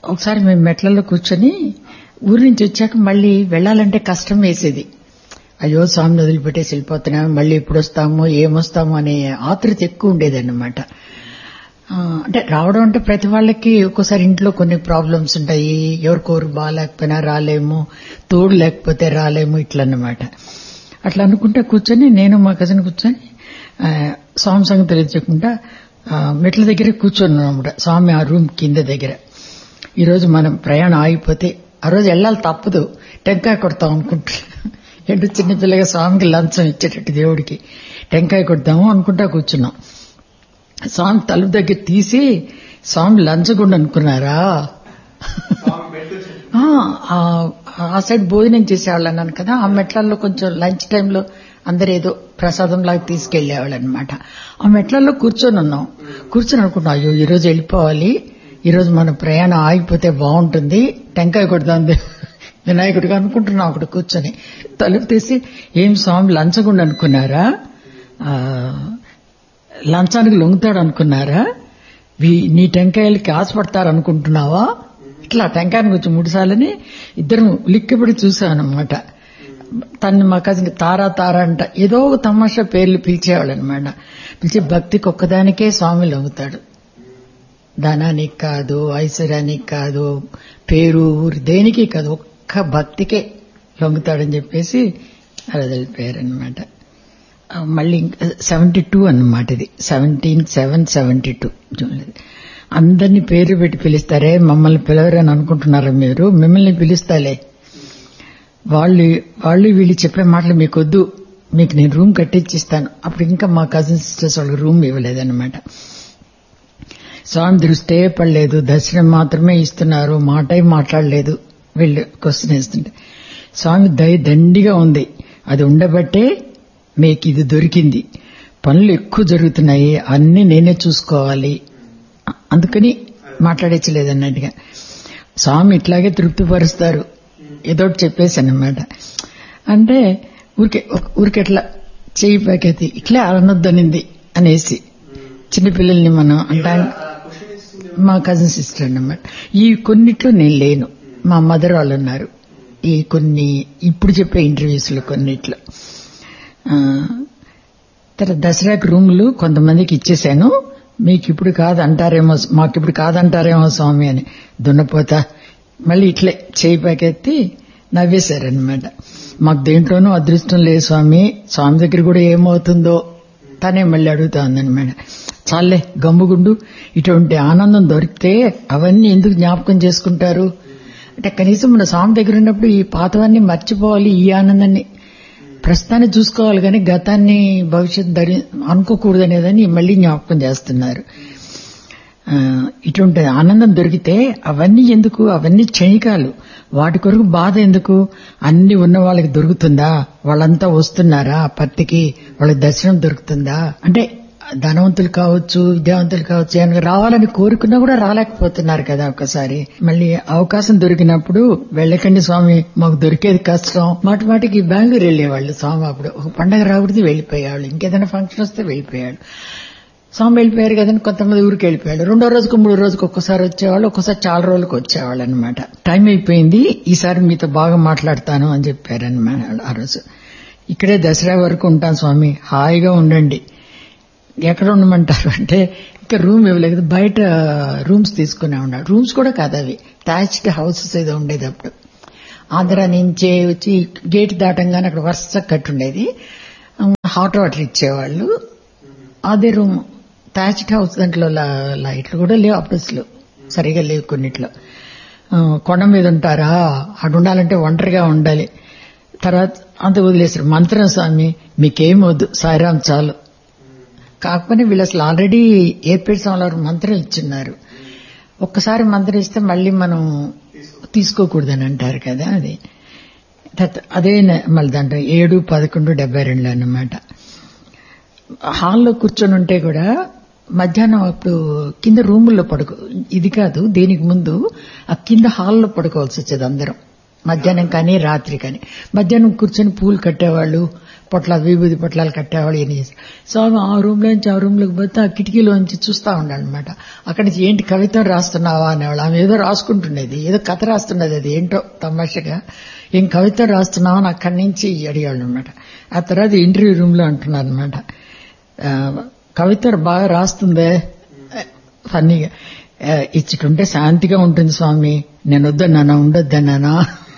ఒకసారి మేము మెట్లలో కూర్చొని ఊరి నుంచి వచ్చాక మళ్ళీ వెళ్ళాలంటే కష్టం వేసేది అయ్యో స్వామిని వదిలిపెట్టేసి వెళ్ళిపోతున్నాము మళ్ళీ ఎప్పుడు వస్తామో ఏమొస్తామో అనే ఆతృత ఎక్కువ ఉండేది అన్నమాట అంటే రావడం అంటే ప్రతి వాళ్ళకి ఒక్కోసారి ఇంట్లో కొన్ని ప్రాబ్లమ్స్ ఉంటాయి ఎవరికోరు బాగాలేకపోయినా రాలేము తోడు లేకపోతే రాలేము ఇట్లా అన్నమాట అట్లా అనుకుంటే కూర్చొని నేను మా కజిన్ కూర్చొని ఆ, స్వామి సంగతి తెలియజేయకుండా ఆ, మెట్ల దగ్గర కూర్చొని అనమాట స్వామి ఆ రూమ్ కింద దగ్గర ఈరోజు మనం ప్రయాణం ఆగిపోతే ఆ రోజు వెళ్ళాలి తప్పదు టెంకాయ కొడతాం అనుకుంటా ఎండు చిన్నపిల్లగా స్వామికి లంచం ఇచ్చేటట్టు దేవుడికి టెంకాయ కొడతాము అనుకుంటా కూర్చున్నాం స్వామి తలుపు దగ్గర తీసి స్వామి లంచగుండు అనుకున్నారా ఆ, ఆ, ఆ సైడ్ భోజనం చేసేవాళ్ళు అన్నాను కదా ఆ మెట్లల్లో కొంచెం లంచ్ టైంలో అందరు ఏదో ప్రసాదం లాగా తీసుకెళ్లేవాళ్ళు అనమాట ఆ మెట్లల్లో కూర్చొని ఉన్నాం కూర్చొని అనుకున్నాం అయ్యో ఈ రోజు వెళ్ళిపోవాలి ఈ రోజు మన ప్రయాణం ఆగిపోతే బాగుంటుంది టెంకాయ కొడదాం వినాయకుడిగా అనుకుంటున్నాం అక్కడ కూర్చొని తలుపు తీసి ఏం స్వామి లంచగుండు అనుకున్నారా ఆ, లంచానికి లొంగుతాడు అనుకున్నారా వీ- నీ టెంకాయలకి ఆశపడతారు అనుకుంటున్నావా ఇట్లా టెంకాయని కొంచెం మూడు సార్లని ఇద్దరం లిక్కిపడి చూసామన్నమాట తన్ని మా కజిన్ తారా తారా అంట ఏదో ఒక తమాషా పేర్లు పిలిచేవాళ్ళు అనమాట పిలిచి భక్తికి ఒక్కదానికే స్వామి లొంగుతాడు ధనానికి కాదు ఐశ్వర్యానికి కాదు పేరు ఊరు దేనికి కాదు ఒక్క భక్తికే లొంగుతాడని చెప్పేసి అలా తెలిపారు అనమాట మళ్ళీ సెవెంటీ టూ అన్నమాట ఇది సెవెంటీన్ సెవెన్ సెవెంటీ టూ అందరినీ పేరు పెట్టి పిలుస్తారే మమ్మల్ని పిలవరని అనుకుంటున్నారా మీరు మిమ్మల్ని పిలుస్తాలే వాళ్ళు వాళ్ళు వీళ్ళు చెప్పే మాటలు మీకు వద్దు మీకు నేను రూమ్ కట్టించిస్తాను అప్పుడు ఇంకా మా కజిన్ సిస్టర్స్ వాళ్ళకి రూమ్ ఇవ్వలేదన్నమాట స్వామి దృష్టే పడలేదు దర్శనం మాత్రమే ఇస్తున్నారు మాటే మాట్లాడలేదు వీళ్ళు క్వశ్చన్ వేస్తుంటే స్వామి దయ దండిగా ఉంది అది ఉండబట్టే మీకు ఇది దొరికింది పనులు ఎక్కువ జరుగుతున్నాయి అన్ని నేనే చూసుకోవాలి అందుకని మాట్లాడేచ్చలేదన్నట్టుగా స్వామి ఇట్లాగే తృప్తిపరుస్తారు ఏదో ఒకటి చెప్పేశాను అనమాట అంటే ఊరికే ఊరికే ఎట్లా చెయ్యి పైకెత్తి ఇట్లే అనొద్దనింది అనేసి చిన్నపిల్లల్ని మనం అంటా మా కజిన్ సిస్టర్ అన్నమాట ఈ కొన్నిట్లో నేను లేను మా మదర్ వాళ్ళు ఉన్నారు ఈ కొన్ని ఇప్పుడు చెప్పే ఇంటర్వ్యూస్ లో కొన్నిట్లో ఆ, తర్వాత దసరాకి రూములు కొంతమందికి ఇచ్చేశాను మీకు ఇప్పుడు కాదు అంటారేమో మాకు ఇప్పుడు కాదంటారేమో స్వామి అని దున్నపోతా మళ్ళీ ఇట్లే చేయి పైకెత్తి నవ్వేశారనమాట మాకు దేంట్లోనూ అదృష్టం లేదు స్వామి స్వామి దగ్గర కూడా ఏమవుతుందో తనే మళ్ళీ అడుగుతా ఉందన్నమాట చాలే గమ్ముగుండు ఇటువంటి ఆనందం దొరికితే అవన్నీ ఎందుకు జ్ఞాపకం చేసుకుంటారు అంటే కనీసం మన స్వామి దగ్గర ఉన్నప్పుడు ఈ పాతవన్నీ మర్చిపోవాలి ఈ ఆనందాన్ని ప్రస్తుతాన్ని చూసుకోవాలి కానీ గతాన్ని భవిష్యత్ ధరి అనుకోకూడదు అనేదని మళ్ళీ జ్ఞాపకం చేస్తున్నారు ఆ, ఇటువంటి ఆనందం దొరికితే అవన్నీ ఎందుకు అవన్నీ క్షణికాలు వాటి కొరకు బాధ ఎందుకు అన్ని ఉన్న వాళ్ళకి దొరుకుతుందా వాళ్ళంతా వస్తున్నారా పత్తికి వాళ్ళకి దర్శనం దొరుకుతుందా అంటే ధనవంతులు కావచ్చు విద్యావంతులు కావచ్చు ఏమైనా రావాలని కోరుకున్నా కూడా రాలేకపోతున్నారు కదా ఒకసారి మళ్ళీ అవకాశం దొరికినప్పుడు వెళ్ళకండి స్వామి మాకు దొరికేది కష్టం మాటి మాటికి బెంగళూరు వెళ్ళేవాళ్ళు స్వామి అప్పుడు ఒక పండగ రాకూడదు వెళ్ళిపోయేవాళ్ళు ఇంకేదైనా ఫంక్షన్ వస్తే వెళ్ళిపోయాడు స్వామి వెళ్ళిపోయారు కదని కొంతమంది ఊరికి వెళ్ళిపోయాడు రెండో రోజుకు మూడో రోజుకు ఒక్కసారి వచ్చేవాళ్ళు ఒక్కసారి చాలా రోజులకు వచ్చేవాళ్ళు అనమాట టైం అయిపోయింది ఈసారి మీతో బాగా మాట్లాడతాను అని చెప్పారనమాట ఆ రోజు ఇక్కడే దసరా వరకు ఉంటాను స్వామి హాయిగా ఉండండి ఎక్కడ ఉండమంటారు అంటే ఇంకా రూమ్ ఇవ్వలేదు బయట రూమ్స్ తీసుకునే ఉన్నారు రూమ్స్ కూడా కాదు అవి టాచ్డ్ హౌసెస్ ఏదో ఉండేది అప్పుడు ఆంధ్ర నుంచే వచ్చి గేట్ దాటంగానే అక్కడ వరుస కట్టుండేది హాట్ వాటర్ ఇచ్చేవాళ్ళు అదే రూమ్ టాచ్డ్ హౌస్ దాంట్లో లా- లైట్లు కూడా లేవు అప్పుడు అసలు సరిగా లేవు కొన్నిట్లో ఆ, కొండ మీద ఉంటారా అటు ఉండాలంటే ఒంటరిగా ఉండాలి తర్వాత అంత వదిలేశారు మంత్రం స్వామి మీకేం వద్దు సాయిరాం చాలు కాకపోతే వీళ్ళు అసలు ఆల్రెడీ ఏర్పేట స్వామి వారు మంత్రం ఇచ్చున్నారు ఒక్కసారి మంత్రం ఇస్తే మళ్ళీ మనం తీసుకోకూడదని అంటారు కదా అది తర్వాత అదే న- మళ్ళీ దాంట్లో ఏడు పదకొండు డెబ్బై రెండు అన్నమాట హాల్లో కూర్చొని ఉంటే కూడా మధ్యాహ్నం అప్పుడు కింద రూముల్లో పడుకో ఇది కాదు దీనికి ముందు ఆ కింద హాల్లో పడుకోవాల్సి వచ్చేది అందరం మధ్యాహ్నం కానీ రాత్రి కానీ మధ్యాహ్నం కూర్చొని పూలు కట్టేవాళ్ళు పొట్ల విభూది పొట్లాలు కట్టేవాళ్ళు ఏం చేస్తారు స్వామి ఆ రూమ్ లోంచి ఆ రూమ్ లోకి పోతే ఆ కిటికీలోంచి చూస్తా ఉండాలన్నమాట అక్కడి నుంచి ఏంటి కవిత రాస్తున్నావా అనేవాళ్ళు ఆమె ఏదో రాసుకుంటుండేది ఏదో కథ రాస్తున్నది అది ఏంటో తమాషగా ఏం కవిత రాస్తున్నావా అని అక్కడి నుంచి అడిగాళ్ళు అనమాట ఆ తర్వాత ఇంటర్వ్యూ రూమ్ లో అంటున్నారు అనమాట కవిత బాగా రాస్తుందే ఫన్నీగా ఆ, ఇచ్చుకుంటే శాంతిగా ఉంటుంది స్వామి నేను వద్దన్నానా ఉండొద్దన్నానా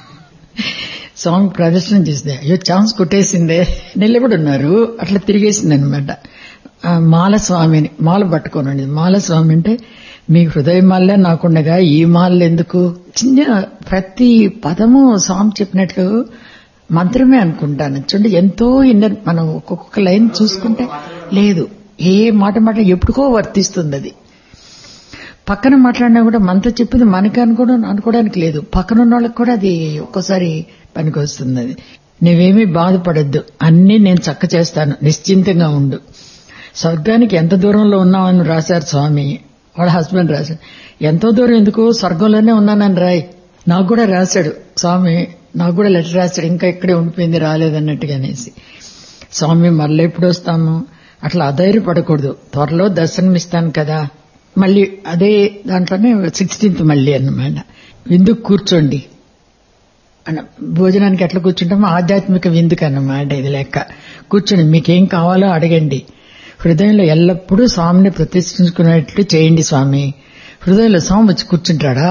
స్వామి ప్రదర్శన చేసింది అయ్యో ఛాన్స్ కొట్టేసిందే నిలబడి ఉన్నారు అట్లా తిరిగేసింది అనమాట మాల స్వామిని మాల పట్టుకోనండి మాల స్వామి అంటే మీ హృదయ మాలే నాకుండగా ఈ మాలలు ఎందుకు చిన్న ప్రతి పదము స్వామి చెప్పినట్లు మంత్రమే అనుకుంటాను చూడండి ఎంతో ఇన్నర్ మనం ఒక్కొక్క లైన్ చూసుకుంటే లేదు ఏ మాట మాట ఎప్పుడుకో వర్తిస్తుంది అది పక్కన మాట్లాడినా కూడా మనతో చెప్పింది మనకి అనుకోవడం అనుకోవడానికి లేదు పక్కన ఉన్న వాళ్ళకి కూడా అది ఒక్కోసారి పనికి వస్తుంది అది నువ్వేమీ బాధపడద్దు అన్నీ నేను చక్క చేస్తాను నిశ్చింతంగా ఉండు స్వర్గానికి ఎంత దూరంలో ఉన్నామని రాశారు స్వామి వాళ్ళ హస్బెండ్ రాశాడు ఎంతో దూరం ఎందుకు స్వర్గంలోనే ఉన్నానని రాయ్ నాకు కూడా రాశాడు స్వామి నాకు కూడా లెటర్ రాశాడు ఇంకా ఇక్కడే ఉండిపోయింది రాలేదన్నట్టుగా అనేసి స్వామి మళ్ళీ ఎప్పుడు వస్తాము అట్లా అధైర్యపడకూడదు త్వరలో దర్శనమిస్తాను కదా మళ్ళీ అదే దాంట్లోనే సిక్స్టీన్త్ మళ్ళీ అన్నమాట విందుకు కూర్చోండి అన్న భోజనానికి ఎట్లా కూర్చుంటామో ఆధ్యాత్మిక విందుకు అన్నమాట ఇది లెక్క కూర్చోండి మీకేం కావాలో అడగండి హృదయంలో ఎల్లప్పుడూ స్వామిని ప్రతిష్ఠించుకునేట్లు చేయండి స్వామి హృదయంలో స్వామి వచ్చి కూర్చుంటాడా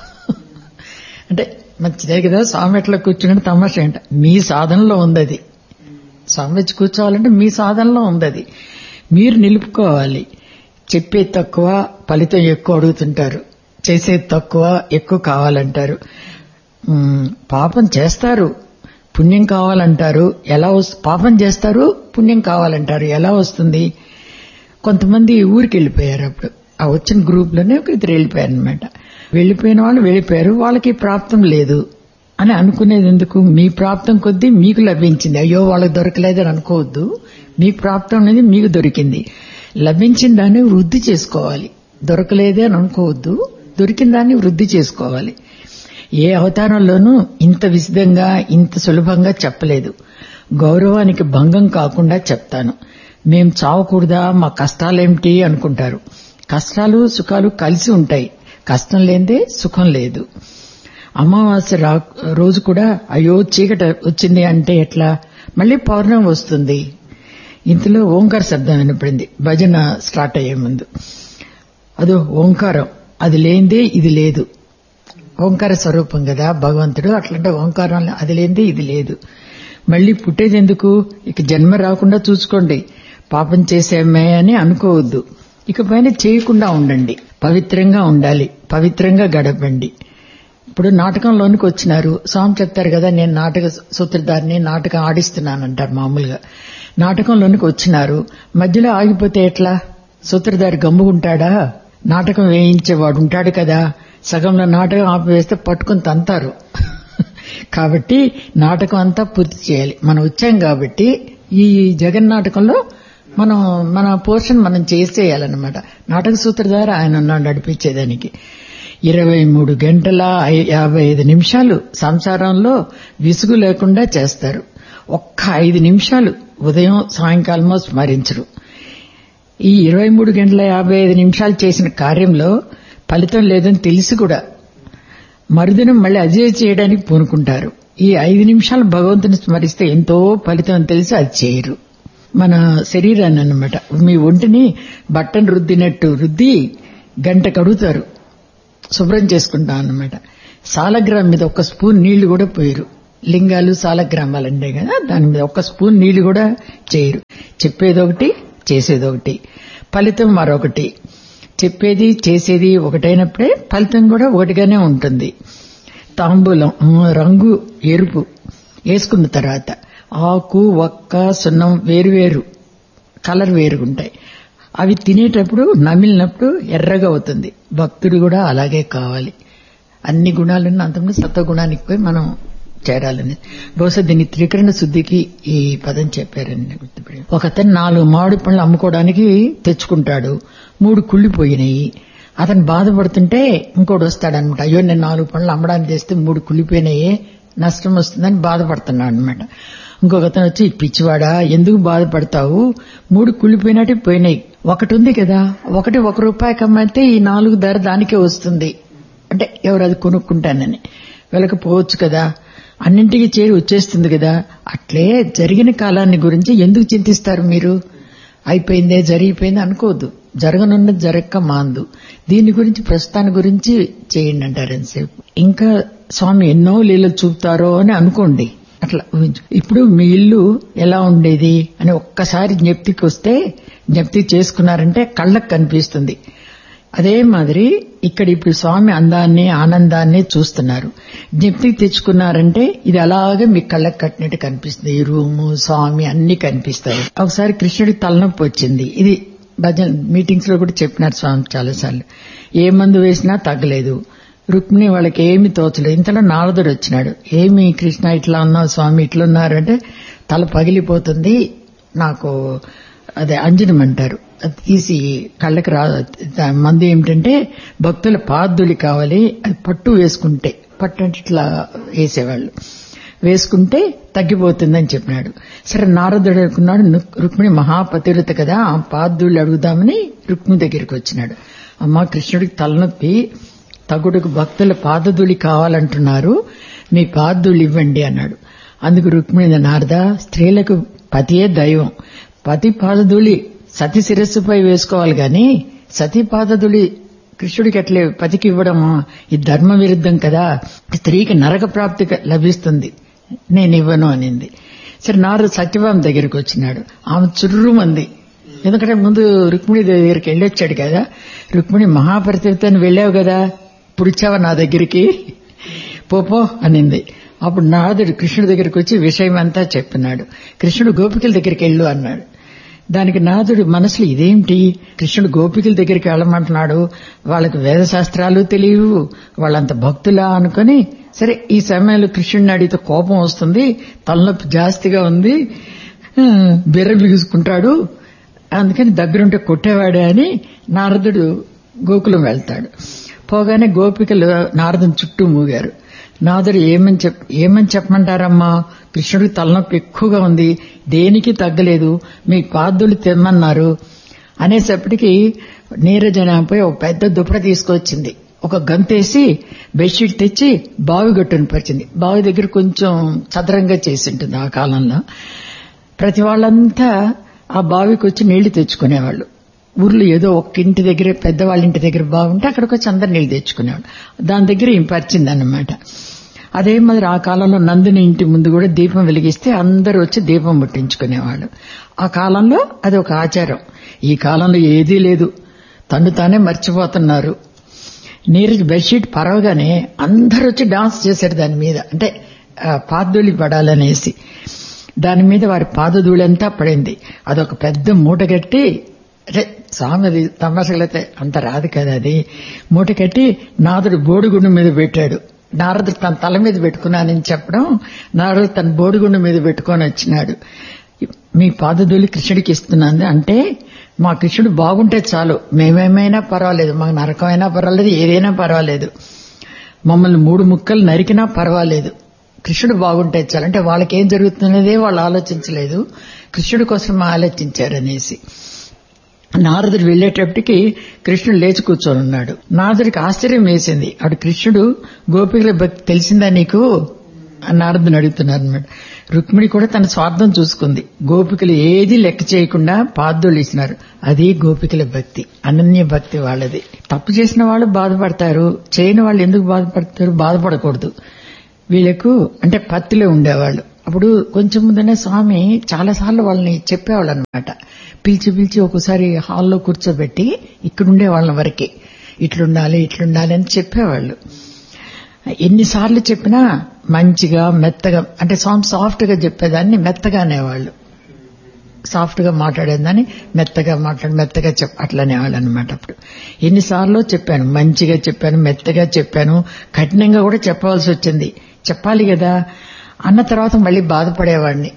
అంటే మంచిదే కదా స్వామి ఎట్లా కూర్చుంటే తమాషా ఏంట మీ సాధనలో ఉంది అది స్వామి వచ్చి కూర్చోవాలంటే మీ సాధనలో ఉంది అది మీరు నిలుపుకోవాలి చెప్పేది తక్కువ ఫలితం ఎక్కువ అడుగుతుంటారు చేసేది తక్కువ ఎక్కువ కావాలంటారు ఉమ్, పాపం చేస్తారు పుణ్యం కావాలంటారు ఎలా వస్తు పాపం చేస్తారు పుణ్యం కావాలంటారు ఎలా వస్తుంది కొంతమంది ఊరికి వెళ్ళిపోయారు అప్పుడు ఆ వచ్చిన గ్రూప్ లోనే ఒక ఇద్దరు వెళ్ళిపోయారు అనమాట వెళ్ళిపోయిన వాళ్ళు వెళ్ళిపోయారు వాళ్ళకి ప్రాప్తం లేదు అని అనుకునేది ఎందుకు మీ ప్రాప్తం కొద్దీ మీకు లభించింది అయ్యో వాళ్ళకి దొరకలేదని అనుకోవద్దు మీ ప్రాప్తం అనేది మీకు దొరికింది లభించిన దాన్ని వృద్ధి చేసుకోవాలి దొరకలేదే అని అనుకోవద్దు దొరికిన దాన్ని వృద్ధి చేసుకోవాలి ఏ అవతారంలోనూ ఇంత విశదంగా ఇంత సులభంగా చెప్పలేదు గౌరవానికి భంగం కాకుండా చెప్తాను మేం చావకూడదా మా కష్టాలేమిటి అనుకుంటారు కష్టాలు సుఖాలు కలిసి ఉంటాయి కష్టం లేదే సుఖం లేదు అమావాస్య రా రోజు కూడా అయ్యో చీకట వచ్చింది అంటే ఎట్లా మళ్ళీ పౌర్ణమి వస్తుంది ఇంతలో ఓంకార శబ్దం వినపడింది భజన స్టార్ట్ అయ్యే ముందు అదో ఓంకారం అది లేనిదే ఇది లేదు ఓంకార స్వరూపం కదా భగవంతుడు అట్లంటే ఓంకారం అది లేనిదే ఇది లేదు మళ్ళీ పుట్టేది ఎందుకు ఇక జన్మ రాకుండా చూసుకోండి పాపం చేసేమే అని అనుకోవద్దు ఇక పైన చేయకుండా ఉండండి పవిత్రంగా ఉండాలి పవిత్రంగా గడపండి ఇప్పుడు నాటకంలోనికి వచ్చినారు స్వామి చెప్తారు కదా నేను నాటక సూత్రధారిని నాటకం ఆడిస్తున్నానంటారు మామూలుగా నాటకంలోనికి వచ్చినారు మధ్యలో ఆగిపోతే ఎట్లా సూత్రధారి గమ్ముకుంటాడా నాటకం వేయించేవాడు ఉంటాడు కదా సగంలో నాటకం ఆపివేస్తే పట్టుకుని తంతారు కాబట్టి నాటకం అంతా పూర్తి చేయాలి మనం వచ్చాం కాబట్టి ఈ జగన్ నాటకంలో మనం మన పోర్షన్ మనం చేసేయాలన్నమాట నాటక సూత్రధార ఆయన ఉన్నాడు నడిపించేదానికి ఇరవై మూడు గంటల ఐ- యాభై ఐదు నిమిషాలు సంసారంలో విసుగు లేకుండా చేస్తారు ఒక్క ఐదు నిమిషాలు ఉదయం సాయంకాలమో స్మరించరు ఈ ఇరవై మూడు గంటల యాభై ఐదు నిమిషాలు చేసిన కార్యంలో ఫలితం లేదని తెలిసి కూడా మరుదినం మళ్ళీ అదే చేయడానికి పూనుకుంటారు ఈ ఐదు నిమిషాలు భగవంతుని స్మరిస్తే ఎంతో ఫలితం అని తెలిసి అది చేయరు మన శరీరాన్ని అన్నమాట మీ ఒంటిని బట్టను రుద్దినట్టు రుద్ది గంట కడుగుతారు శుభ్రం చేసుకుంటాం అన్నమాట సాలగ్రామ్ మీద ఒక స్పూన్ నీళ్లు కూడా పోయరు లింగాలు సాలగ్రామాలు అంటే కదా దాని మీద ఒక స్పూన్ నీళ్లు కూడా చేయరు చెప్పేదొకటి చేసేదొకటి ఫలితం మరొకటి చెప్పేది చేసేది ఒకటైనప్పుడే ఫలితం కూడా ఒకటిగానే ఉంటుంది తాంబూలం ఆ, రంగు ఎరుపు వేసుకున్న తర్వాత ఆకు ఒక్క సున్నం వేరువేరు కలర్ వేరుగుంటాయి అవి తినేటప్పుడు నమిలినప్పుడు ఎర్రగా అవుతుంది భక్తుడు కూడా అలాగే కావాలి అన్ని గుణాలున్న అంతకుముందు సత్వగుణానికి పోయి మనం చేరాలని బహుశా దీన్ని త్రికరణ శుద్ధికి ఈ పదం చెప్పారని నాకు గుర్తుపడింది. ఒక అతను నాలుగు మామిడి పళ్ళు అమ్ముకోవడానికి తెచ్చుకుంటాడు మూడు కుళ్ళిపోయినాయి అతను బాధపడుతుంటే ఇంకోటి వస్తాడనమాట అయ్యో నేను నాలుగు పనులు అమ్మడానికి చేస్తే మూడు కుళ్ళిపోయినాయే నష్టం వస్తుందని బాధపడుతున్నాడు అనమాట ఇంకొక అతను వచ్చి పిచ్చివాడా ఎందుకు బాధపడతావు మూడు కుళ్ళిపోయినట్టు పోయినాయి ఒకటి ఉంది కదా ఒకటి ఒక రూపాయి కమ్మైతే ఈ నాలుగు ధర దానికే వస్తుంది అంటే ఎవరు అది కొనుక్కుంటానని వెళ్ళకపోవచ్చు కదా అన్నింటికి చేరి వచ్చేస్తుంది కదా అట్లే జరిగిన కాలాన్ని గురించి ఎందుకు చింతిస్తారు మీరు అయిపోయిందే జరిగిపోయింది అనుకోవద్దు జరగనున్నది జరగక మాందు దీని గురించి ప్రస్తుతాన్ని గురించి చేయండి అంటారు ఎంతసేపు ఇంకా స్వామి ఎన్నో లీలలు చూపుతారో అని అనుకోండి అట్లా ఊహించు ఇప్పుడు మీ ఇల్లు ఎలా ఉండేది అని ఒక్కసారి జ్ఞప్తికి వస్తే జ్ఞప్తి చేసుకున్నారంటే కళ్ళకు కనిపిస్తుంది అదే మాదిరి ఇక్కడ ఇప్పుడు స్వామి అందాన్ని ఆనందాన్ని చూస్తున్నారు జ్ఞప్తికి తెచ్చుకున్నారంటే ఇది అలాగే మీ కళ్ళకు కట్టినట్టు కనిపిస్తుంది ఈ రూము స్వామి అన్ని కనిపిస్తాయి ఒకసారి కృష్ణుడికి తలనొప్పి వచ్చింది ఇది భజన మీటింగ్స్ లో కూడా చెప్పినారు స్వామి చాలాసార్లు ఏ మందు వేసినా తగ్గలేదు రుక్మిణి వాళ్ళకి ఏమి తోచలేదు ఇంతలో నారదుడు వచ్చినాడు ఏమి కృష్ణ ఇట్లా ఉన్నావు స్వామి ఇట్లున్నారంటే తల పగిలిపోతుంది నాకు అదే అంజనం అంటారు అది తీసి కళ్ళకి రా మందు ఏమిటంటే భక్తుల పాదులి కావాలి అది పట్టు వేసుకుంటే పట్టు అంటే ఇట్లా వేసేవాళ్ళు వేసుకుంటే తగ్గిపోతుందని చెప్పినాడు సరే నారదుడు అనుకున్నాడు రుక్మిణి మహాపతివ్రత కదా ఆ పాదుళ్ళు అడుగుదామని రుక్మిణి దగ్గరికి వచ్చినాడు అమ్మ కృష్ణుడికి తలనొప్పి తగుడుకు భక్తుల పాదధూళి కావాలంటున్నారు మీ పాదధూళి ఇవ్వండి అన్నాడు అందుకు రుక్మిణి నారద స్త్రీలకు పతియే దైవం పతి పాదధూళి సతి శిరస్సుపై వేసుకోవాలి గాని సతీ పాదధూళి కృష్ణుడికి అట్లే పతికి ఇవ్వడమా ఇది ధర్మ విరుద్ధం కదా స్త్రీకి నరక ప్రాప్తి లభిస్తుంది నేను ఇవ్వను అనింది సరే నారదు సత్యభామ దగ్గరికి వచ్చినాడు ఆమె చుర్రుమంది ఎందుకంటే ముందు రుక్మిణి దగ్గరికి వెళ్ళొచ్చాడు కదా రుక్మిణి మహాపరితిని వెళ్ళావు కదా ఇప్పుడు ఇచ్చావా నా దగ్గరికి పోపో అనింది అప్పుడు నారదుడు కృష్ణుడి దగ్గరికి వచ్చి విషయం అంతా చెప్పినాడు కృష్ణుడు గోపికల దగ్గరికి వెళ్ళు అన్నాడు దానికి నాథుడు మనసులో ఇదేమిటి కృష్ణుడు గోపికల దగ్గరికి వెళ్ళమంటున్నాడు వాళ్ళకి వేద శాస్త్రాలు తెలియవు వాళ్ళంత భక్తులా అనుకుని సరే ఈ సమయంలో కృష్ణుడిని అడిగితే కోపం వస్తుంది తలనొప్పి జాస్తిగా ఉంది బిర్ర బిగుసుకుంటాడు అందుకని దగ్గరుంటే కొట్టేవాడే అని నారదుడు గోకులం వెళ్తాడు పోగానే గోపికలు నారదుని చుట్టూ మూగారు నాదుడు ఏమని చెప్ ఏమని చెప్పమంటారమ్మా కృష్ణుడికి తలనొప్పి ఎక్కువగా ఉంది దేనికి తగ్గలేదు మీ పాదులు తెమ్మన్నారు అనేసప్పటికి నీరజనపై ఒక పెద్ద దుప్పట తీసుకొచ్చింది ఒక గంతేసి బెడ్షీట్ తెచ్చి బావి గట్టును పరిచింది బావి దగ్గర కొంచెం చదరంగా చేసి ఉంటుంది ఆ కాలంలో ప్రతి వాళ్ళంతా ఆ బావికి వచ్చి నీళ్లు తెచ్చుకునేవాళ్ళు ఊర్లో ఏదో ఒక్క ఇంటి దగ్గర పెద్దవాళ్ళ ఇంటి దగ్గర బాగుంటే అక్కడికి వచ్చి అందరు నీళ్లు తెచ్చుకునేవాడు దాని దగ్గర ఏం పరిచిందన్నమాట అదే మరి ఆ కాలంలో నందిని ఇంటి ముందు కూడా దీపం వెలిగిస్తే అందరూ వచ్చి దీపం ముట్టించుకునేవాళ్ళు ఆ కాలంలో అది ఒక ఆచారం ఈ కాలంలో ఏదీ లేదు తను తానే మర్చిపోతున్నారు నీరజ్ బెడ్షీట్ పరవగానే అందరూ వచ్చి డాన్స్ చేశారు దాని మీద అంటే పాదూలి పడాలనేసి దాని మీద వారి పాదధూళంతా పడింది అదొక పెద్ద మూట కట్టి అంటే స్వామి అది తమాషలైతే అంత రాదు కదా అది మూట కట్టి నాదుడు బోడిగుండు మీద పెట్టాడు నారదుడు తన తల మీద పెట్టుకున్నానని చెప్పడం నారదుడు తన బోడిగుండు మీద పెట్టుకొని వచ్చినాడు మీ పాదధూళి కృష్ణుడికి ఇస్తున్నాను అంటే మా కృష్ణుడు బాగుంటే చాలు మేమేమైనా పర్వాలేదు మాకు నరకమైనా పర్వాలేదు ఏదైనా పర్వాలేదు మమ్మల్ని మూడు ముక్కలు నరికినా పర్వాలేదు కృష్ణుడు బాగుంటే చాలు అంటే వాళ్ళకి ఏం జరుగుతున్నదే వాళ్ళు ఆలోచించలేదు కృష్ణుడి కోసం ఆలోచించారనేసి నారదుడు వెళ్లేటప్పటికి కృష్ణుడు లేచి కూర్చొని ఉన్నాడు నారదుడికి ఆశ్చర్యం వేసింది అటు కృష్ణుడు గోపికల భక్తి తెలిసిందా నీకు నారదుని అడుగుతున్నారు అనమాట రుక్మిణి కూడా తన స్వార్థం చూసుకుంది గోపికలు ఏది లెక్క చేయకుండా పాదులు ఇచ్చినారు అది గోపికల భక్తి అనన్య భక్తి వాళ్ళది తప్పు చేసిన వాళ్ళు బాధపడతారు చేయని వాళ్ళు ఎందుకు బాధపడతారు బాధపడకూడదు వీళ్ళకు అంటే పత్తిలో ఉండేవాళ్ళు అప్పుడు కొంచెం ముందనే స్వామి చాలాసార్లు వాళ్ళని చెప్పేవాళ్ళు అనమాట పిలిచి పిలిచి ఒక్కోసారి హాల్లో కూర్చోబెట్టి ఇక్కడుండే వాళ్ళ వరకే ఇట్లుండాలి ఇట్లుండాలి అని చెప్పేవాళ్ళు ఎన్నిసార్లు చెప్పినా మంచిగా మెత్తగా అంటే స్వామి సాఫ్ట్ గా చెప్పేదాన్ని మెత్తగా అనేవాళ్ళు సాఫ్ట్ గా మాట్లాడేదాన్ని మెత్తగా మాట్లాడి మెత్తగా చెప్ అట్లనేవాళ్ళు అనమాట అప్పుడు ఎన్నిసార్లు చెప్పాను మంచిగా చెప్పాను మెత్తగా చెప్పాను కఠినంగా కూడా చెప్పవలసి వచ్చింది చెప్పాలి కదా అన్న తర్వాత మళ్ళీ బాధపడేవాడిని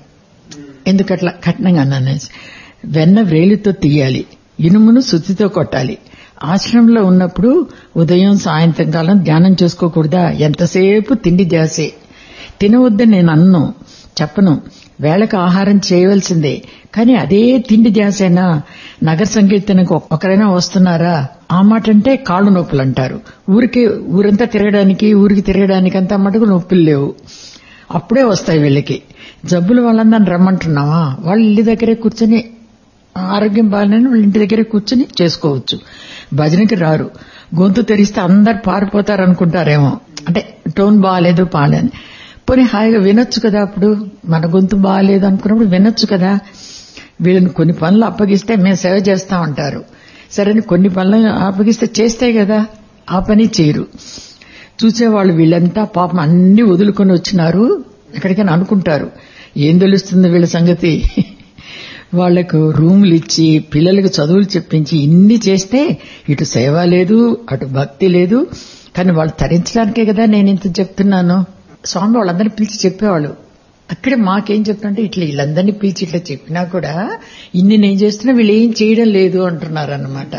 ఎందుకట్లా కఠినంగా అన్నాను వెన్న వ్రేలితో తీయాలి ఇనుమును శుద్ధితో కొట్టాలి ఆశ్రమంలో ఉన్నప్పుడు ఉదయం సాయంత్రం కాలం ధ్యానం చేసుకోకూడదా ఎంతసేపు తిండి జాసే తినవద్దని నేను అన్ను చెప్పను వేళకు ఆహారం చేయవలసిందే కానీ అదే తిండి జాసేనా నగర సంకీర్తనకు ఒకరైనా వస్తున్నారా ఆ మాట అంటే కాళ్ళు నొప్పులు అంటారు ఊరికి ఊరంతా తిరగడానికి ఊరికి తిరగడానికి అంతా మటుకు నొప్పులు లేవు అప్పుడే వస్తాయి వీళ్ళకి జబ్బులు వాళ్ళందరిని రమ్మంటున్నావా వాళ్ళ ఇల్లు దగ్గరే కూర్చొని ఆరోగ్యం బాగాలేని వాళ్ళ ఇంటి దగ్గరే కూర్చొని చేసుకోవచ్చు భజనకి రారు గొంతు తెరిస్తే అందరు పారిపోతారు అనుకుంటారేమో అంటే టోన్ బాగాలేదు పాడని పోనీ హాయిగా వినొచ్చు కదా అప్పుడు మన గొంతు బాగాలేదు అనుకున్నప్పుడు వినొచ్చు కదా వీళ్ళని కొన్ని పనులు అప్పగిస్తే మేము సేవ చేస్తా ఉంటారు సరే కొన్ని పనులు అప్పగిస్తే చేస్తే కదా ఆ పని చేయరు చూసేవాళ్ళు వీళ్ళంతా పాపం అన్ని వదులుకొని వచ్చినారు ఎక్కడికైనా అనుకుంటారు ఏం తెలుస్తుంది వీళ్ళ సంగతి వాళ్లకు రూములు ఇచ్చి పిల్లలకు చదువులు చెప్పించి ఇన్ని చేస్తే ఇటు సేవ లేదు అటు భక్తి లేదు కానీ వాళ్ళు తరించడానికే కదా నేను ఇంత చెప్తున్నాను స్వామి వాళ్ళందరినీ పిలిచి చెప్పేవాళ్ళు అక్కడే మాకేం చెప్తుంటే ఇట్లా వీళ్ళందరినీ పిలిచి ఇట్లా చెప్పినా కూడా ఇన్ని నేను చేస్తున్నా వీళ్ళు ఏం చేయడం లేదు అంటున్నారు అన్నమాట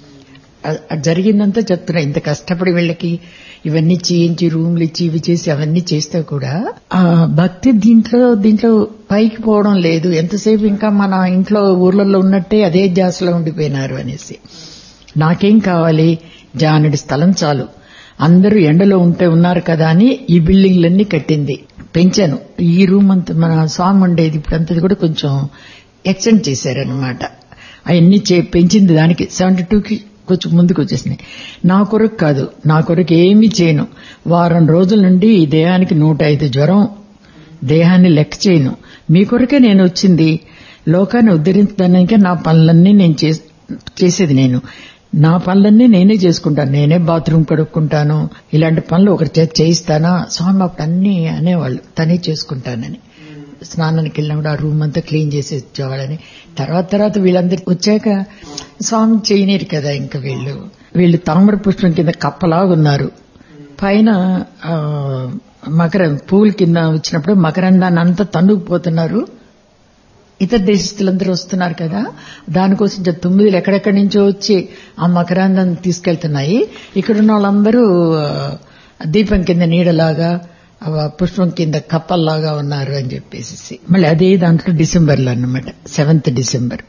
జరిగిందంతా చెప్తున్నా ఇంత కష్టపడి వీళ్ళకి ఇవన్నీ చేయించి రూమ్లు ఇచ్చి ఇవి చేసి అవన్నీ చేస్తే కూడా ఆ భక్తి దీంట్లో దీంట్లో పైకి పోవడం లేదు ఎంతసేపు ఇంకా మన ఇంట్లో ఊర్లలో ఉన్నట్టే అదే జాసలో ఉండిపోయినారు అనేసి నాకేం కావాలి జానడి స్థలం చాలు అందరూ ఎండలో ఉంటే ఉన్నారు కదా అని ఈ బిల్డింగ్లన్నీ కట్టింది పెంచాను ఈ రూమ్ అంతా మన స్వామి ఉండేది ఇప్పుడంతది కూడా కొంచెం ఎక్స్టెండ్ చేశారనమాట అవన్నీ పెంచింది దానికి సెవెంటీ టూకి కొంచెం ముందుకు వచ్చేసినాయి నా కొరకు కాదు నా కొరకు ఏమీ చేయను వారం రోజుల నుండి ఈ దేహానికి నూట ఐదు జ్వరం దేహాన్ని లెక్క చేయను మీ కొరకే నేను వచ్చింది లోకాన్ని ఉద్ధరించడానికే నా పనులన్నీ నేను చేసేది నేను నా పనులన్నీ నేనే చేసుకుంటాను నేనే బాత్రూమ్ కడుక్కుంటాను ఇలాంటి పనులు ఒకరి చేతి చేయిస్తానా స్వామి అప్పుడు అన్ని అనేవాళ్ళు తనే చేసుకుంటానని స్నానానికి వెళ్ళినప్పుడు ఆ రూమ్ అంతా క్లీన్ చేసి వచ్చేవాళ్ళని తర్వాత తర్వాత వీళ్ళందరూ వచ్చాక స్వామి చేయనీరు కదా ఇంకా వీళ్ళు వీళ్ళు తామర పుష్పం కింద కప్పలాగా ఉన్నారు పైన మకర పూల కింద వచ్చినప్పుడు మకరందాన్ని అంతా తన్నుకుపోతున్నారు ఇతర దేశస్తులందరూ వస్తున్నారు కదా దానికోసం తొమ్మిదిలు ఎక్కడెక్కడి నుంచో వచ్చి ఆ మకరాందాన్ని తీసుకెళ్తున్నాయి ఇక్కడున్న వాళ్ళందరూ దీపం కింద నీడలాగా పుష్పం కింద కప్పల్లాగా ఉన్నారు అని చెప్పేసి మళ్ళీ అదే దాంట్లో డిసెంబర్లో అన్నమాట సెవెంత్ డిసెంబర్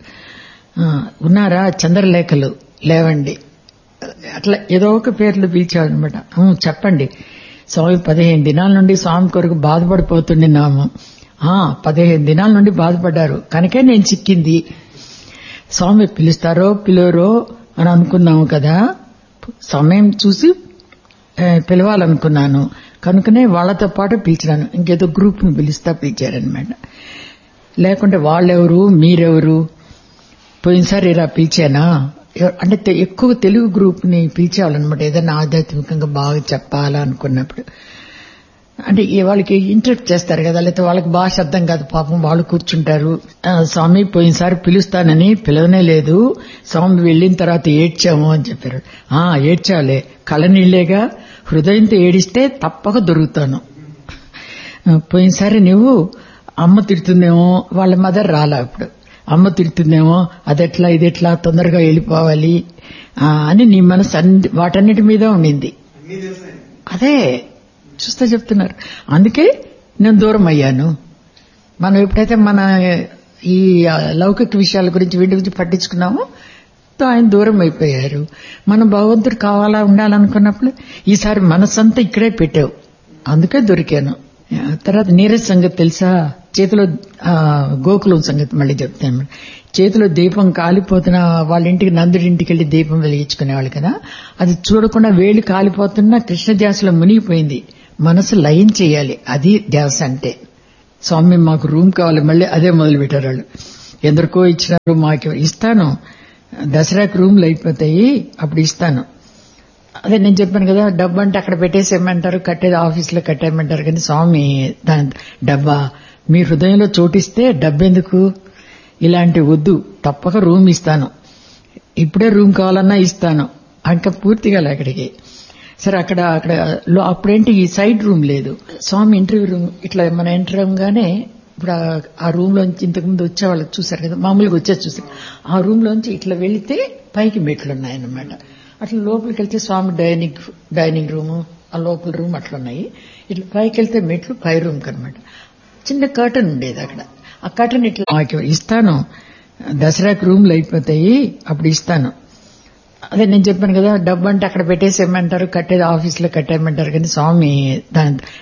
ఉన్నారా చంద్రలేఖలు లేవండి అట్లా ఏదో ఒక పేర్లు పిలిచాడనమాట చెప్పండి స్వామి పదిహేను దినాల నుండి స్వామి కొరకు బాధపడిపోతుండినాము పదిహేను దినాల నుండి బాధపడ్డారు కనుకే నేను చిక్కింది స్వామి పిలుస్తారో పిలవరో అని అనుకున్నాము కదా సమయం చూసి పిలవాలనుకున్నాను కనుకనే వాళ్లతో పాటు పిలిచినాను ఇంకేదో గ్రూప్ ను పిలుస్తా పిలిచారనమాట లేకుంటే వాళ్ళెవరు మీరెవరు పోయినసారి ఇలా పిలిచానా అంటే ఎక్కువ తెలుగు గ్రూప్ ని పిలిచేవాళ్ళనమాట ఏదైనా ఆధ్యాత్మికంగా బాగా చెప్పాలా అనుకున్నప్పుడు అంటే వాళ్ళకి ఇంట్రెస్ట్ చేస్తారు కదా లేకపోతే వాళ్ళకి భాష అర్థం కాదు పాపం వాళ్ళు కూర్చుంటారు స్వామి పోయినసారి పిలుస్తానని పిలవనే లేదు స్వామి వెళ్లిన తర్వాత ఏడ్చాము అని చెప్పారు ఆ ఏడ్చాలే కళనీళ్లేగా హృదయంతో ఏడిస్తే తప్పక దొరుకుతాను పోయినసారి నువ్వు అమ్మ తిడుతుందేమో వాళ్ళ మదర్ రాలా ఇప్పుడు అమ్మ తిడుతుందేమో అదెట్లా ఇదెట్లా తొందరగా వెళ్ళిపోవాలి అని నీ మనసు వాటన్నిటి మీద ఉండింది అదే చూస్తే చెప్తున్నారు అందుకే నేను దూరం అయ్యాను మనం ఎప్పుడైతే మన ఈ లౌకిక విషయాల గురించి వీటి గురించి పట్టించుకున్నామో ఆయన దూరం అయిపోయారు మనం భగవంతుడు కావాలా ఉండాలనుకున్నప్పుడు ఈసారి మనసంతా ఇక్కడే పెట్టావు అందుకే దొరికాను తర్వాత నీరజ్ సంగతి తెలుసా చేతిలో గోకులం సంగతి మళ్ళీ చెప్తాను చేతిలో దీపం కాలిపోతున్న వాళ్ళ ఇంటికి నందుడి ఇంటికి వెళ్లి దీపం వెలిగించుకునేవాళ్ళు కదా అది చూడకుండా వేళ్ళు కాలిపోతున్నా కృష్ణ ధ్యాసలో మునిగిపోయింది మనసు లయం చేయాలి అది ధ్యాస అంటే స్వామి మాకు రూమ్ కావాలి మళ్ళీ అదే మొదలు పెట్టారు వాళ్ళు ఎందరికో ఇచ్చినారు మాకు ఇస్తాను దసరాకి రూమ్లు అయిపోతాయి అప్పుడు ఇస్తాను అదే నేను చెప్పాను కదా డబ్బు అంటే అక్కడ పెట్టేసేయమంటారు కట్టేది ఆఫీసులో కట్టేయమంటారు కానీ స్వామి దాని డబ్బా మీ హృదయంలో చోటిస్తే డబ్బెందుకు ఇలాంటి వద్దు తప్పక రూమ్ ఇస్తాను ఇప్పుడే రూమ్ కావాలన్నా ఇస్తాను ఇంకా పూర్తిగా అక్కడికి సరే అక్కడ అక్కడ అప్పుడేంటి ఈ సైడ్ రూమ్ లేదు స్వామి ఇంటర్వ్యూ రూమ్ ఇట్లా మన ఎంటర్ అవగానే ఇప్పుడు ఆ రూమ్ లోంచి ఇంతకుముందు వచ్చేవాళ్ళు చూసారు కదా మామూలుగా వచ్చేది చూసారు ఆ రూమ్ లోంచి ఇట్లా వెళితే పైకి మెట్లు ఉన్నాయన్నమాట అట్లా లోపలికి వెళ్తే స్వామి డైనింగ్ డైనింగ్ రూము ఆ లోపల రూమ్ అట్లా ఉన్నాయి ఇట్లా పైకి వెళ్తే మెట్లు పై రూమ్ అనమాట చిన్న కర్టన్ ఉండేది అక్కడ ఆ కర్టన్ ఇట్లా మాకు ఇస్తాను దసరాకి రూమ్లు అయిపోతాయి అప్పుడు ఇస్తాను అదే నేను చెప్పాను కదా డబ్బు అంటే అక్కడ పెట్టేసేయమంటారు కట్టేది ఆఫీస్లో కట్టేయమంటారు కానీ స్వామి దాని